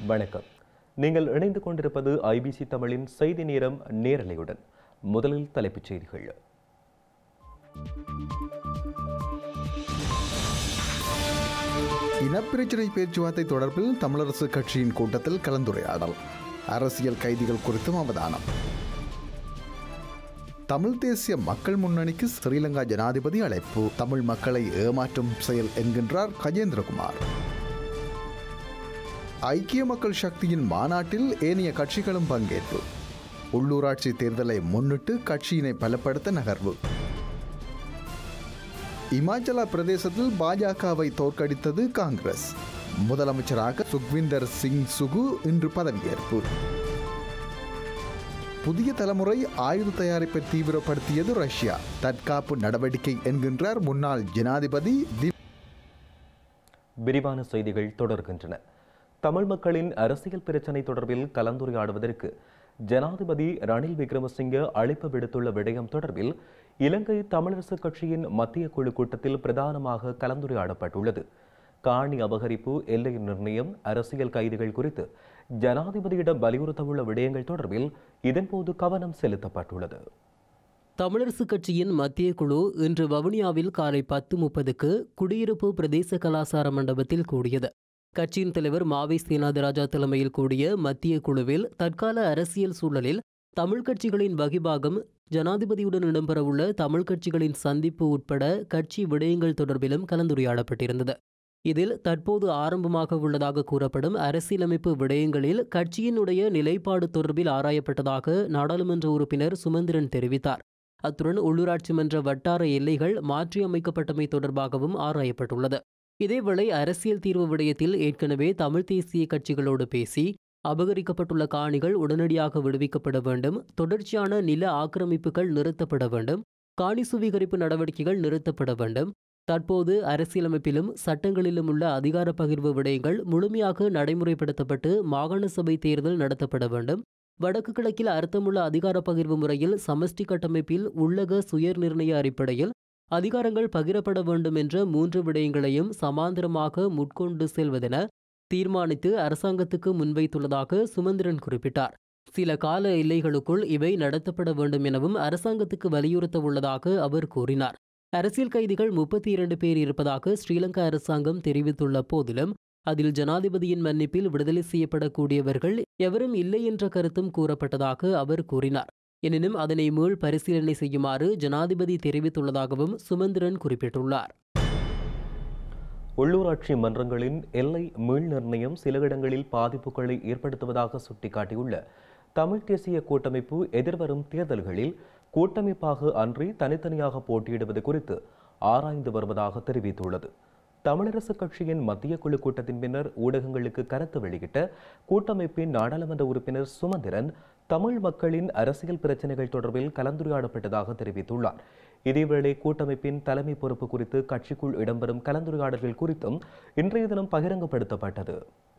வணக்கம் நீங்கள் இணைந்து கொண்டிருப்பது ஐபிசி தமிழின் செய்தி நேரம் நேரலையுடன் முதலில் தலைப்புச் செய்திகள் இனப்பிரச்சினை பேச்சுவார்த்தை தொடர்பில் தமிழரசு கட்சியின் கூட்டத்தில் கலந்துரையாடல் அரசியல் கைதிகள் குறித்தும் அவதானம் தமிழ் தேசிய மக்கள் முன்னணிக்கு ஸ்ரீலங்கா ஜனாதிபதி அழைப்பு தமிழ் மக்களை ஏமாற்றும் செயல் என்கின்றார் கஜேந்திரகுமார் ஐக்கிய மக்கள் சக்தியின் மாநாட்டில் ஏனைய கட்சிகளும் பங்கேற்பு உள்ளூராட்சி தேர்தலை முன்னிட்டு கட்சியினை பலப்படுத்த நகர்வு இமாச்சல பிரதேசத்தில் பாஜகவை தோற்கடித்தது காங்கிரஸ் முதலமைச்சராக சுக்விந்தர் சிங் சுகு இன்று பதவியேற்பு புதிய தலைமுறை ஆயுத தயாரிப்பை தீவிரப்படுத்தியது ரஷ்யா தற்காப்பு நடவடிக்கை என்கின்றார் முன்னாள் ஜனாதிபதி தி விரிவான செய்திகள் தொடர்கின்றன தமிழ் மக்களின் அரசியல் பிரச்சினை தொடர்பில் கலந்துரையாடுவதற்கு ஜனாதிபதி ரணில் விக்ரமசிங்க அழைப்பு விடுத்துள்ள விடயம் தொடர்பில் இலங்கை தமிழரசு கட்சியின் மத்திய குழு கூட்டத்தில் பிரதானமாக கலந்துரையாடப்பட்டுள்ளது காணி அபகரிப்பு எல்லை நிர்ணயம் அரசியல் கைதிகள் குறித்து ஜனாதிபதியிடம் வலியுறுத்தவுள்ள விடயங்கள் தொடர்பில் இதன்போது கவனம் செலுத்தப்பட்டுள்ளது தமிழரசு கட்சியின் மத்திய குழு இன்று வவுனியாவில் காலை பத்து முப்பதுக்கு குடியிருப்பு பிரதேச கலாசார மண்டபத்தில் கூடியது கட்சியின் தலைவர் மாவை சேனாதிராஜா தலைமையில் கூடிய மத்திய குழுவில் தற்கால அரசியல் சூழலில் தமிழ் கட்சிகளின் வகிபாகம் ஜனாதிபதியுடன் இடம்பெறவுள்ள தமிழ் கட்சிகளின் சந்திப்பு உட்பட கட்சி விடயங்கள் தொடர்பிலும் கலந்துரையாடப்பட்டிருந்தது இதில் தற்போது ஆரம்பமாக உள்ளதாக கூறப்படும் அரசியலமைப்பு விடயங்களில் கட்சியினுடைய நிலைப்பாடு தொடர்பில் ஆராயப்பட்டதாக நாடாளுமன்ற உறுப்பினர் சுமந்திரன் தெரிவித்தார் அத்துடன் உள்ளூராட்சி மன்ற வட்டார எல்லைகள் மாற்றியமைக்கப்பட்டமை தொடர்பாகவும் ஆராயப்பட்டுள்ளது இதேவேளை அரசியல் தீர்வு விடயத்தில் ஏற்கனவே தமிழ் தேசிய கட்சிகளோடு பேசி அபகரிக்கப்பட்டுள்ள காணிகள் உடனடியாக விடுவிக்கப்பட வேண்டும் தொடர்ச்சியான நில ஆக்கிரமிப்புகள் நிறுத்தப்பட வேண்டும் காணி சுவீகரிப்பு நடவடிக்கைகள் நிறுத்தப்பட வேண்டும் தற்போது அரசியலமைப்பிலும் சட்டங்களிலும் உள்ள அதிகார பகிர்வு விடயங்கள் முழுமையாக நடைமுறைப்படுத்தப்பட்டு மாகாண சபை தேர்தல் நடத்தப்பட வேண்டும் வடக்கு கிழக்கில் அர்த்தமுள்ள அதிகார பகிர்வு முறையில் சமஷ்டி கட்டமைப்பில் உள்ளக சுயர் நிர்ணய அடிப்படையில் அதிகாரங்கள் பகிரப்பட வேண்டும் என்ற மூன்று விடயங்களையும் சமாந்தரமாக முட்கொண்டு செல்வதென தீர்மானித்து அரசாங்கத்துக்கு முன்வைத்துள்ளதாக சுமந்திரன் குறிப்பிட்டார் சில கால எல்லைகளுக்குள் இவை நடத்தப்பட வேண்டும் எனவும் அரசாங்கத்துக்கு வலியுறுத்த உள்ளதாக அவர் கூறினார் அரசியல் கைதிகள் முப்பத்தி இரண்டு பேர் இருப்பதாக ஸ்ரீலங்கா அரசாங்கம் தெரிவித்துள்ள போதிலும் அதில் ஜனாதிபதியின் மன்னிப்பில் விடுதலை செய்யப்படக்கூடியவர்கள் எவரும் இல்லை என்ற கருத்தும் கூறப்பட்டதாக அவர் கூறினார் எனினும் அதனை மீள் பரிசீலனை செய்யுமாறு ஜனாதிபதி தெரிவித்துள்ளதாகவும் சுமந்திரன் குறிப்பிட்டுள்ளார் உள்ளூராட்சி மன்றங்களின் எல்லை மீள் நிர்ணயம் சில இடங்களில் பாதிப்புகளை ஏற்படுத்துவதாக சுட்டிக்காட்டியுள்ள தமிழ் தேசிய கூட்டமைப்பு எதிர்வரும் தேர்தல்களில் கூட்டமைப்பாக அன்றி தனித்தனியாக போட்டியிடுவது குறித்து ஆராய்ந்து வருவதாக தெரிவித்துள்ளது தமிழரசு கட்சியின் மத்திய குழு கூட்டத்தின் பின்னர் ஊடகங்களுக்கு கருத்து வெளியிட்ட கூட்டமைப்பின் நாடாளுமன்ற உறுப்பினர் சுமந்திரன் தமிழ் மக்களின் அரசியல் பிரச்சினைகள் தொடர்பில் கலந்துரையாடப்பட்டதாக தெரிவித்துள்ளார் இதேவேளை கூட்டமைப்பின் தலைமை பொறுப்பு குறித்து கட்சிக்குள் இடம்பெறும் கலந்துரையாடல்கள் குறித்தும் இன்றைய தினம் பகிரங்கப்படுத்தப்பட்டது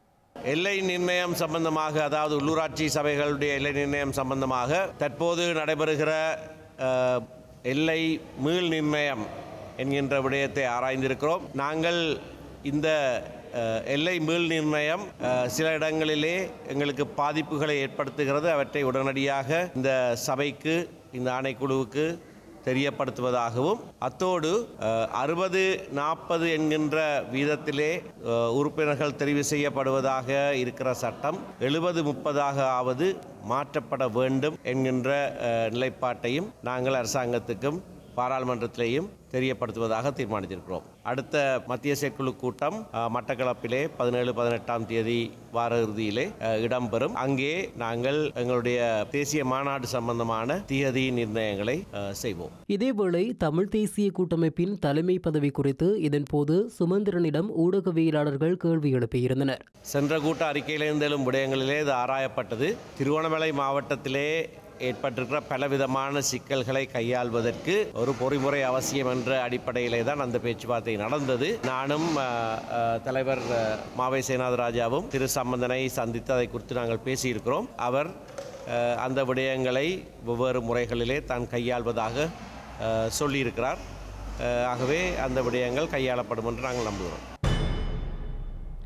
எல்லை நிர்ணயம் சம்பந்தமாக அதாவது உள்ளூராட்சி சபைகளுடைய எல்லை நிர்ணயம் சம்பந்தமாக தற்போது நடைபெறுகிற அஹ், எல்லை மீள் நிர்ணயம் என்கின்ற விடயத்தை ஆராய்ந்திருக்கிறோம் நாங்கள் இந்த அஹ், எல்லை மீள் நிர்ணயம் அஹ், சில இடங்களிலே எங்களுக்கு பாதிப்புகளை ஏற்படுத்துகிறது அவற்றை உடனடியாக இந்த சபைக்கு இந்த ஆணைக்குழுவுக்கு தெரியப்படுத்துவதாகவும் அத்தோடு அறுபது நாற்பது என்கின்ற வீதத்திலே அஹ், உறுப்பினர்கள் தெரிவு செய்யப்படுவதாக இருக்கிற சட்டம் எழுபது முப்பதாக ஆவது மாற்றப்பட வேண்டும் என்கின்ற அஹ், நிலைப்பாட்டையும் நாங்கள் அரசாங்கத்துக்கும் பாராளுமன்றத்திலேயும் தெரியப்படுத்துவதாக தீர்மானித்திருக்கிறோம் அடுத்த மத்திய செயற்குழு கூட்டம் அஹ், மட்டக்களப்பிலே பதினேழு பதினெட்டாம் தேதி வார இறுதியிலே அஹ், இடம்பெறும் அங்கே நாங்கள் எங்களுடைய தேசிய மாநாடு சம்பந்தமான தியதி நிர்ணயங்களை அஹ், செய்வோம் இதேவேளை தமிழ் தேசிய கூட்டமைப்பின் தலைமை பதவி குறித்து இதன்போது சுமந்திரனிடம் ஊடகவியலாளர்கள் கேள்வி எழுப்பியிருந்தனர் சென்ற கூட்ட அறிக்கையிலிருந்து எழும் விடயங்களிலே இது ஆராயப்பட்டது திருவண்ணாமலை மாவட்டத்திலே ஏற்பட்டிருக்கிற பலவிதமான சிக்கல்களை கையாள்வதற்கு ஒரு பொறிமுறை அவசியம் என்ற அடிப்படையிலே தான் அந்த பேச்சுவார்த்தை நடந்தது நானும் அஹ், அஹ், தலைவர் அஹ், மாவை சேனாதராஜாவும் திரு சம்பந்தனை சந்தித்து அதை குறித்து நாங்கள் பேசியிருக்கிறோம் அவர் அஹ், அந்த விடயங்களை வெவ்வேறு முறைகளிலே தான் கையாள்வதாக அஹ், சொல்லியிருக்கிறார் அஹ், ஆகவே அந்த விடயங்கள் கையாளப்படும் என்று நாங்கள் நம்புகிறோம்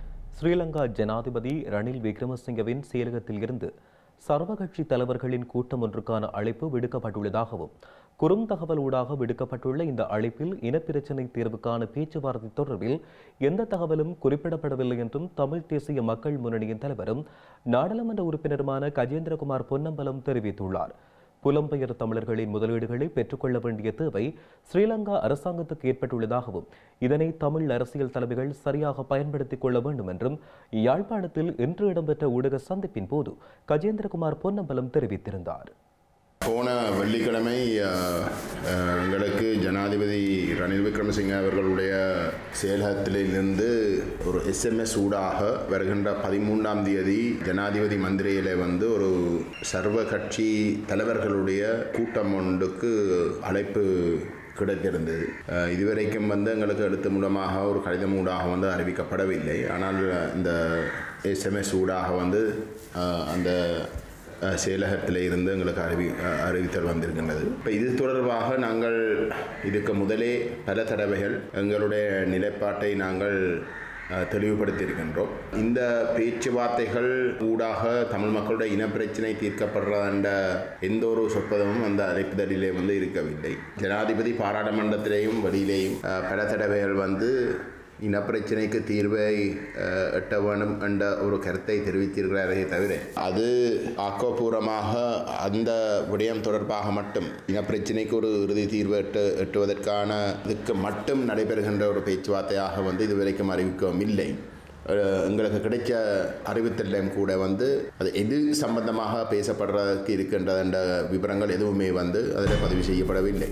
ஸ்ரீலங்கா ஜனாதிபதி ரணில் விக்ரமசிங்கவின் செயலகத்தில் இருந்து சர்வகட்சி தலைவர்களின் கூட்டம் ஒன்றுக்கான அழைப்பு விடுக்கப்பட்டுள்ளதாகவும் குறுந்தகவல் ஊடாக விடுக்கப்பட்டுள்ள இந்த அழைப்பில் இனப்பிரச்சினை தீர்வுக்கான பேச்சுவார்த்தை தொடர்பில் எந்த தகவலும் குறிப்பிடப்படவில்லை என்றும் தமிழ் தேசிய மக்கள் முன்னணியின் தலைவரும் நாடாளுமன்ற உறுப்பினருமான கஜேந்திரகுமார் பொன்னம்பலம் தெரிவித்துள்ளார் புலம்பெயர் தமிழர்களின் முதலீடுகளை பெற்றுக்கொள்ள வேண்டிய தேவை ஸ்ரீலங்கா அரசாங்கத்துக்கு ஏற்பட்டுள்ளதாகவும் இதனை தமிழ் அரசியல் தலைமைகள் சரியாக பயன்படுத்திக் கொள்ள வேண்டும் என்றும் யாழ்ப்பாணத்தில் இன்று இடம்பெற்ற ஊடக சந்திப்பின் போது கஜேந்திரகுமார் பொன்னம்பலம் தெரிவித்திருந்தார் போன வெள்ளிக்கிழமை அஹ், அஹ், எங்களுக்கு ஜனாதிபதி ரணில் விக்ரமசிங்க அவர்களுடைய செயலகத்திலிருந்து ஒரு எஸ்எம்எஸ் ஊடாக வருகின்ற பதிமூன்றாம் தேதி ஜனாதிபதி மந்திரியில வந்து ஒரு சர்வ கட்சி தலைவர்களுடைய கூட்டம் ஒன்றுக்கு அழைப்பு கிடைத்திருந்தது அஹ், இதுவரைக்கும் வந்து எங்களுக்கு எழுத்து மூலமாக ஒரு கடிதம் ஊடாக வந்து அறிவிக்கப்படவில்லை ஆனால் இந்த எஸ்எம்எஸ் ஊடாக வந்து அஹ், அந்த அஹ், செயலகத்தில் இருந்து எங்களுக்கு அறிவி அஹ், அறிவித்தல் வந்திருக்கின்றது இப்போ இது தொடர்பாக நாங்கள் இதுக்கு முதலே பல தடவைகள் எங்களுடைய நிலைப்பாட்டை நாங்கள் அஹ், தெளிவுபடுத்தியிருக்கின்றோம் இந்த பேச்சுவார்த்தைகள் ஊடாக தமிழ் மக்களுடைய இனப்பிரச்சினை தீர்க்கப்படுறத எந்த ஒரு சொற்பதமும் அந்த அழைப்புதலிலே வந்து இருக்கவில்லை ஜனாதிபதி பாராளுமன்றத்திலேயும் வெளியிலேயும் அஹ், பல தடவைகள் வந்து இனப்பிரச்சினைக்கு தீர்வை அஹ், எட்ட வேண்டும் என்ற ஒரு கருத்தை தெரிவித்திருக்கிறாரே தவிர அது ஆக்கப்பூர்வமாக அந்த விடயம் தொடர்பாக மட்டும் இனப்பிரச்சினைக்கு ஒரு இறுதி தீர்வு எட்டு எட்டுவதற்கான இதுக்கு மட்டும் நடைபெறுகின்ற ஒரு பேச்சுவார்த்தையாக வந்து இதுவரைக்கும் அறிவிக்கவும் இல்லை அஹ், எங்களுக்கு கிடைச்ச அறிவித்தலையும் கூட வந்து அது எது சம்பந்தமாக பேசப்படுறதுக்கு இருக்கின்றது என்ற விவரங்கள் எதுவுமே வந்து அதில் பதிவு செய்யப்படவில்லை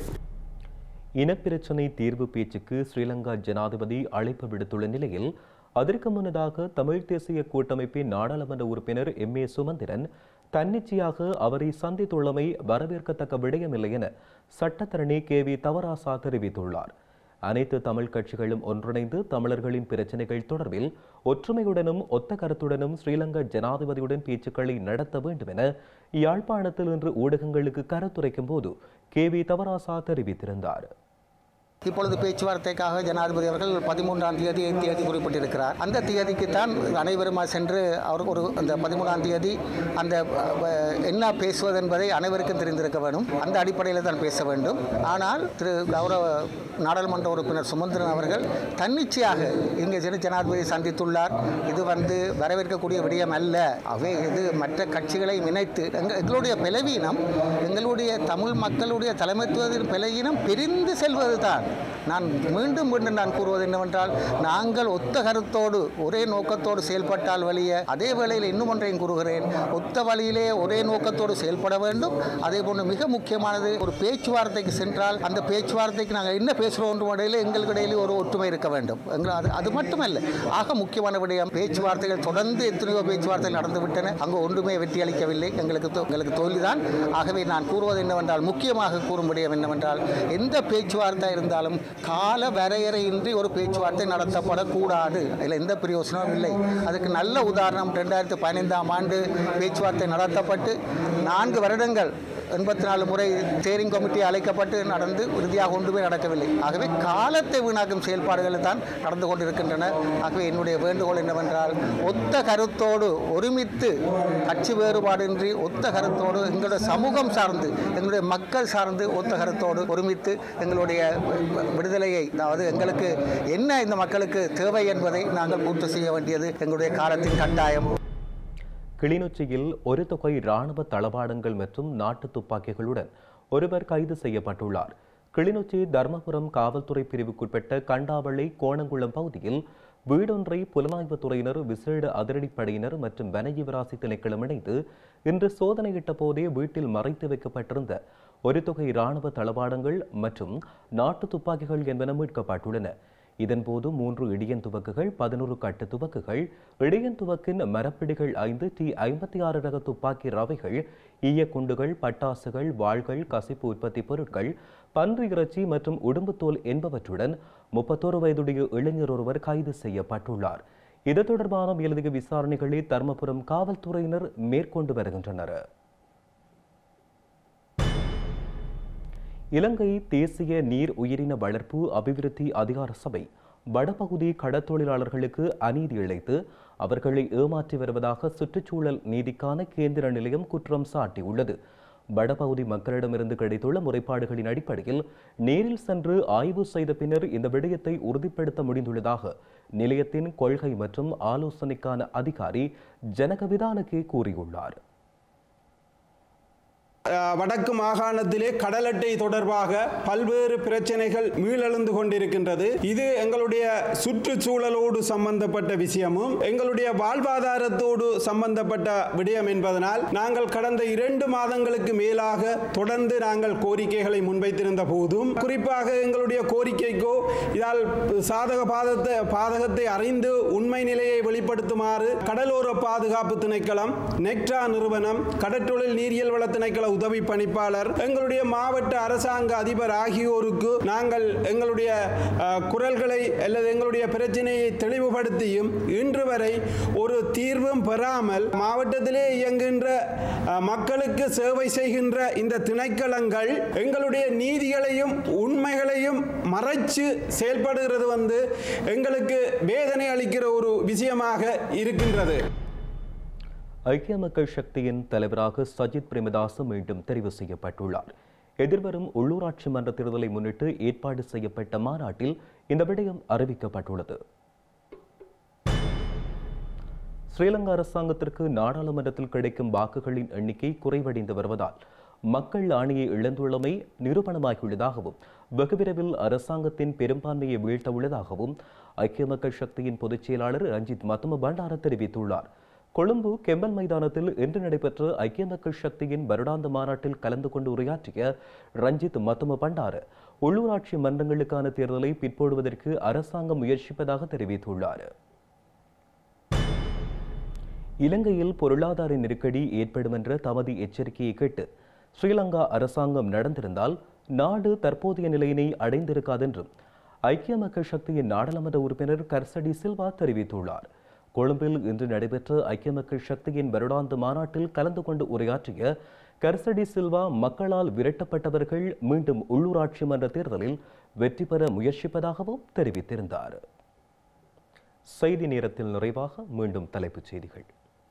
இனப்பிரச்சினை தீர்வு பேச்சுக்கு ஸ்ரீலங்கா ஜனாதிபதி அழைப்பு விடுத்துள்ள நிலையில் அதற்கு முன்னதாக தமிழ் தேசிய கூட்டமைப்பின் நாடாளுமன்ற உறுப்பினர் எம் ஏ சுமந்திரன் தன்னிச்சையாக அவரை சந்தித்துள்ளமை வரவேற்கத்தக்க விடயமில்லை என சட்டத்தரணி கே வி தவராசா தெரிவித்துள்ளார் அனைத்து தமிழ் கட்சிகளும் ஒன்றிணைந்து தமிழர்களின் பிரச்சினைகள் தொடர்பில் ஒற்றுமையுடனும் ஒத்த கருத்துடனும் ஸ்ரீலங்கா ஜனாதிபதியுடன் பேச்சுக்களை நடத்த வேண்டும் என யாழ்ப்பாணத்தில் இன்று ஊடகங்களுக்கு கருத்துரைக்கும் போது கே வி தவராசா தெரிவித்திருந்தார் இப்பொழுது பேச்சுவார்த்தைக்காக ஜனாதிபதி அவர்கள் பதிமூன்றாம் தேதி தேதி குறிப்பிட்டிருக்கிறார் அந்த தேதிக்கு தான் அனைவருமா சென்று அவர் ஒரு அந்த பதிமூன்றாம் தேதி அந்த அஹ், என்ன பேசுவது என்பதை அனைவருக்கும் தெரிந்திருக்க வேண்டும் அந்த அடிப்படையில் தான் பேச வேண்டும் ஆனால் திரு கௌரவ நாடாளுமன்ற உறுப்பினர் சுமந்திரன் அவர்கள் தன்னிச்சையாக இங்கே ஜன ஜனாதிபதி சந்தித்துள்ளார் இது வந்து வரவேற்கக்கூடிய விடயம் அல்ல அவை இது மற்ற கட்சிகளை இணைத்து எங்க- எங்களுடைய பலவீனம் எங்களுடைய தமிழ் மக்களுடைய தலைமைத்துவத்தின் பலவீனம் பிரிந்து செல்வது தான் நான் மீண்டும் மீண்டும் நான் கூறுவது என்னவென்றால் நாங்கள் ஒத்த கருத்தோடு ஒரே நோக்கத்தோடு செயல்பட்டால் வழிய அதே வேளையில் இன்னும் ஒன்றையும் கூறுகிறேன் ஒத்த வழியிலே ஒரே நோக்கத்தோடு செயல்பட வேண்டும் அதே போன்று மிக முக்கியமானது ஒரு பேச்சுவார்த்தைக்கு சென்றால் அந்த பேச்சுவார்த்தைக்கு நாங்கள் என்ன பேசுகிறோம் இடையில எங்களுக்கு இடையிலே ஒரு ஒற்றுமை இருக்க வேண்டும் எங்கள் அது அது மட்டுமல்ல ஆக முக்கியமான விடயம் பேச்சுவார்த்தைகள் தொடர்ந்து எத்தனையோ பேச்சுவார்த்தைகள் நடந்துவிட்டன அங்கு ஒன்றுமே வெற்றி அளிக்கவில்லை எங்களுக்கு தோ- எங்களுக்கு தோல்விதான் ஆகவே நான் கூறுவது என்னவென்றால் முக்கியமாக கூறும் விடயம் என்னவென்றால் எந்த பேச்சுவார்த்தை இருந்தாலும் கால வரையறையின்றி ஒரு பேச்சுவார்த்தை நடத்தப்படக்கூடாது அதில் எந்த பிரயோசனமும் இல்லை அதுக்கு நல்ல உதாரணம் ரெண்டாயிரத்தி பதினைந்தாம் ஆண்டு பேச்சுவார்த்தை நடத்தப்பட்டு நான்கு வருடங்கள் எண்பத்தி நாலு முறை ஸ்டேரிங் கமிட்டி அழைக்கப்பட்டு நடந்து இறுதியாக ஒன்றுமே நடக்கவில்லை ஆகவே காலத்தை வீணாக்கும் செயல்பாடுகள் தான் நடந்து கொண்டிருக்கின்றன ஆகவே என்னுடைய வேண்டுகோள் என்னவென்றால் ஒத்த கருத்தோடு ஒருமித்து கட்சி வேறுபாடின்றி ஒத்த கருத்தோடு எங்களுடைய சமூகம் சார்ந்து எங்களுடைய மக்கள் சார்ந்து ஒத்த கருத்தோடு ஒருமித்து எங்களுடைய விடுதலையை அதாவது எங்களுக்கு என்ன இந்த மக்களுக்கு தேவை என்பதை நாங்கள் பூர்த்தி செய்ய வேண்டியது எங்களுடைய காலத்தின் கட்டாயம் கிளிநொச்சியில் ஒரு தொகை இராணுவ தளவாடங்கள் மற்றும் நாட்டு துப்பாக்கிகளுடன் ஒருவர் கைது செய்யப்பட்டுள்ளார் கிளிநொச்சி தர்மபுரம் காவல்துறை பிரிவுக்குட்பட்ட கண்டாவளை கோணங்குளம் பகுதியில் வீடொன்றை புலனாய்வுத் துறையினர் விசேட அதிரடிப்படையினர் மற்றும் வனஜீவராசி திணைக்களம் இணைந்து இன்று சோதனையிட்ட போதே வீட்டில் மறைத்து வைக்கப்பட்டிருந்த ஒரு தொகை இராணுவ தளவாடங்கள் மற்றும் நாட்டு துப்பாக்கிகள் என்பன மீட்கப்பட்டுள்ளன இதன்போது மூன்று இடியன் துவக்குகள் பதினோரு கட்டு துவக்குகள் இடியன் துவக்கின் மரப்பிடிகள் ஐந்து டி ஐம்பத்தி ஆறு ரக துப்பாக்கி ரவைகள் ஈய குண்டுகள் பட்டாசுகள் வாள்கள் கசிப்பு உற்பத்தி பொருட்கள் பன்றி இறைச்சி மற்றும் உடும்புத்தோல் என்பவற்றுடன் முப்பத்தோரு வயதுடைய இளைஞர் ஒருவர் கைது செய்யப்பட்டுள்ளார் இது தொடர்பான மேலதிக விசாரணைகளை தர்மபுரம் காவல்துறையினர் மேற்கொண்டு வருகின்றனர் இலங்கை தேசிய நீர் உயிரின வளர்ப்பு அபிவிருத்தி அதிகார சபை வடபகுதி கடற்தொழிலாளர்களுக்கு அநீதி இழைத்து அவர்களை ஏமாற்றி வருவதாக சுற்றுச்சூழல் நீதிக்கான கேந்திர நிலையம் குற்றம் சாட்டியுள்ளது வடபகுதி மக்களிடமிருந்து கிடைத்துள்ள முறைப்பாடுகளின் அடிப்படையில் நேரில் சென்று ஆய்வு செய்த பின்னர் இந்த விடயத்தை உறுதிப்படுத்த முடிந்துள்ளதாக நிலையத்தின் கொள்கை மற்றும் ஆலோசனைக்கான அதிகாரி ஜனகவிதானகே கூறியுள்ளார் அஹ், வடக்கு மாகாணத்திலே கடல் அட்டை தொடர்பாக பல்வேறு பிரச்சனைகள் மீளெழுந்து கொண்டிருக்கின்றது இது எங்களுடைய சுற்றுச்சூழலோடு சம்பந்தப்பட்ட விஷயமும் எங்களுடைய வாழ்வாதாரத்தோடு சம்பந்தப்பட்ட விடயம் என்பதனால் நாங்கள் கடந்த இரண்டு மாதங்களுக்கு மேலாக தொடர்ந்து நாங்கள் கோரிக்கைகளை முன்வைத்திருந்த போதும் குறிப்பாக எங்களுடைய கோரிக்கைக்கோ இதால் சாதக பாதத்தை பாதகத்தை அறிந்து உண்மை நிலையை வெளிப்படுத்துமாறு கடலோர பாதுகாப்பு திணைக்களம் நெக்ட்ரா நிறுவனம் கடற்றொழில் நீரியல் வள திணைக்கள உதவி பணிப்பாளர் எங்களுடைய மாவட்ட அரசாங்க அதிபர் ஆகியோருக்கு நாங்கள் எங்களுடைய அஹ், குரல்களை அல்லது எங்களுடைய பிரச்சனையை தெளிவுபடுத்தியும் இன்று வரை ஒரு தீர்வும் பெறாமல் மாவட்டத்திலே இயங்குகின்ற அஹ், மக்களுக்கு சேவை செய்கின்ற இந்த திணைக்களங்கள் எங்களுடைய நீதிகளையும் உண்மைகளையும் மறைச்சு செயல்படுகிறது வந்து எங்களுக்கு வேதனை அளிக்கிற ஒரு விஷயமாக இருக்கின்றது ஐக்கிய மக்கள் சக்தியின் தலைவராக சஜித் பிரேமதாச மீண்டும் தெரிவு செய்யப்பட்டுள்ளார் எதிர்வரும் உள்ளூராட்சி மன்ற தேர்தலை முன்னிட்டு ஏற்பாடு செய்யப்பட்ட மாநாட்டில் இந்த விடயம் அறிவிக்கப்பட்டுள்ளது ஸ்ரீலங்கா அரசாங்கத்திற்கு நாடாளுமன்றத்தில் கிடைக்கும் வாக்குகளின் எண்ணிக்கை குறைவடைந்து வருவதால் மக்கள் ஆணையை இழந்துள்ளமை நிரூபணமாகியுள்ளதாகவும் வெகு விரைவில் அரசாங்கத்தின் பெரும்பான்மையை வீழ்த்த உள்ளதாகவும் ஐக்கிய மக்கள் சக்தியின் பொதுச் செயலாளர் ரஞ்சித் மத்தும பண்டார தெரிவித்துள்ளார் கொழும்பு கெம்பல் மைதானத்தில் இன்று நடைபெற்ற ஐக்கிய மக்கள் சக்தியின் வருடாந்த மாநாட்டில் கலந்து கொண்டு உரையாற்றிய ரஞ்சித் மத்தும பண்டார உள்ளூராட்சி மன்றங்களுக்கான தேர்தலை பிற்போடுவதற்கு அரசாங்கம் முயற்சிப்பதாக தெரிவித்துள்ளார் இலங்கையில் பொருளாதார நெருக்கடி ஏற்படும் என்ற தமது எச்சரிக்கையை கேட்டு ஸ்ரீலங்கா அரசாங்கம் நடந்திருந்தால் நாடு தற்போதைய நிலையினை அடைந்திருக்காதென்றும் ஐக்கிய மக்கள் சக்தியின் நாடாளுமன்ற உறுப்பினர் கர்சடி சில்வா தெரிவித்துள்ளார் கொழும்பில் இன்று நடைபெற்ற ஐக்கிய மக்கள் சக்தியின் வருடாந்த மாநாட்டில் கலந்து கொண்டு உரையாற்றிய கர்சடி சில்வா மக்களால் விரட்டப்பட்டவர்கள் மீண்டும் உள்ளூராட்சி மன்ற தேர்தலில் வெற்றி பெற முயற்சிப்பதாகவும் தெரிவித்திருந்தார் செய்தி நேரத்தில் நிறைவாக மீண்டும் தலைப்புச் செய்திகள்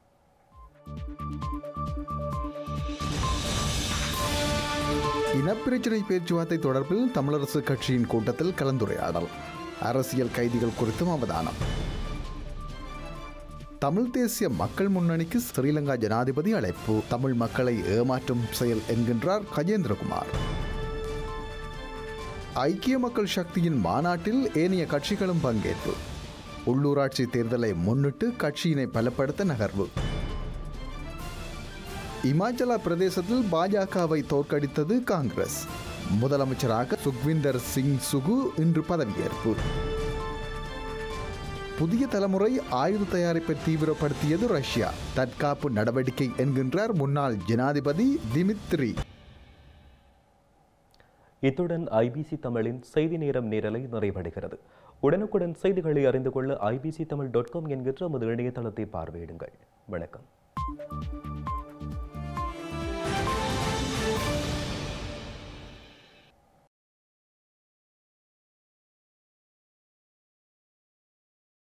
இனப்பிரச்சினை பேச்சுவார்த்தை தொடர்பில் தமிழரசு கட்சியின் கூட்டத்தில் கலந்துரையாடல் அரசியல் கைதிகள் குறித்தும் அவதானம் தமிழ் தேசிய மக்கள் முன்னணிக்கு ஸ்ரீலங்கா ஜனாதிபதி அழைப்பு தமிழ் மக்களை ஏமாற்றும் செயல் என்கின்றார் கஜேந்திரகுமார் ஐக்கிய மக்கள் சக்தியின் மாநாட்டில் ஏனைய கட்சிகளும் பங்கேற்பு உள்ளூராட்சி தேர்தலை முன்னிட்டு கட்சியினை பலப்படுத்த நகர்வு இமாச்சல பிரதேசத்தில் பாஜகவை தோற்கடித்தது காங்கிரஸ் முதலமைச்சராக சுக்விந்தர் சிங் சுகு இன்று பதவியேற்பு புதிய தலைமுறை ஆயுத தயாரிப்பை தீவிரப்படுத்தியது ரஷ்யா தற்காப்பு நடவடிக்கை என்கின்றார் முன்னாள் ஜனாதிபதி திமித்ரி இத்துடன் ஐபிசி தமிழின் செய்தி நேரம் நேரலை நிறைவடைகிறது உடனுக்குடன் செய்திகளை அறிந்து கொள்ள ஐபிசி தமிழ் டாட் காம் என்கின்ற நமது இணையதளத்தை பார்வையிடுங்கள் வணக்கம்